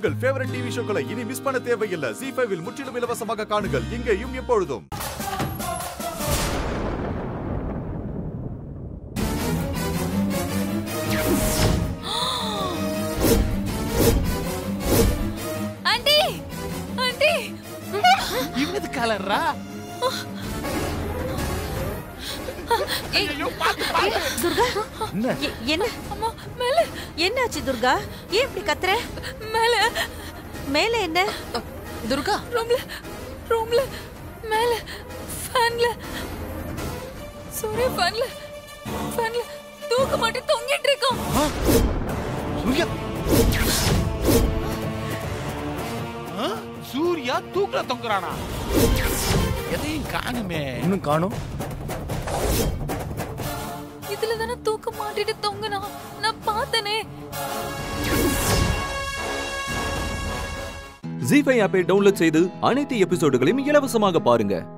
உங்கள் favourite TV ஷோக்களை இனி miss பண்ண தேவையில்லை ஜி ஃபைவில் முற்றிலும் இலவசமாக காணுங்கள் இங்கேயும் எப்பொழுதும் ஆண்டி ஆண்டி இவனது கலர்ரா என்ன எ- என்ன அம்மா மேல என்னாச்சு துர்கா ஏன் இப்படி கத்துற மேல மேல என்ன துர்கா ரூம்ல ரூம்ல மேல ஃபேன்ல சூரிய ஃபேன்ல ஃபேன்ல தூக்க மாட்டி தொங்கிட்டு இருக்கோம் சூர்யா ஆ? சூர்யா தூக்குல தொங்குறானா எதையும் காணுமே இன்னும் காணும் இதுல தானே தூக்க மாட்டிட்டு தொங்குனா நான் பார்த்தனே ஜி ஃபைவ் ஆப்பை டவுன்லோட் செய்து அனைத்து எபிசோடுகளையும் இலவசமாக பாருங்க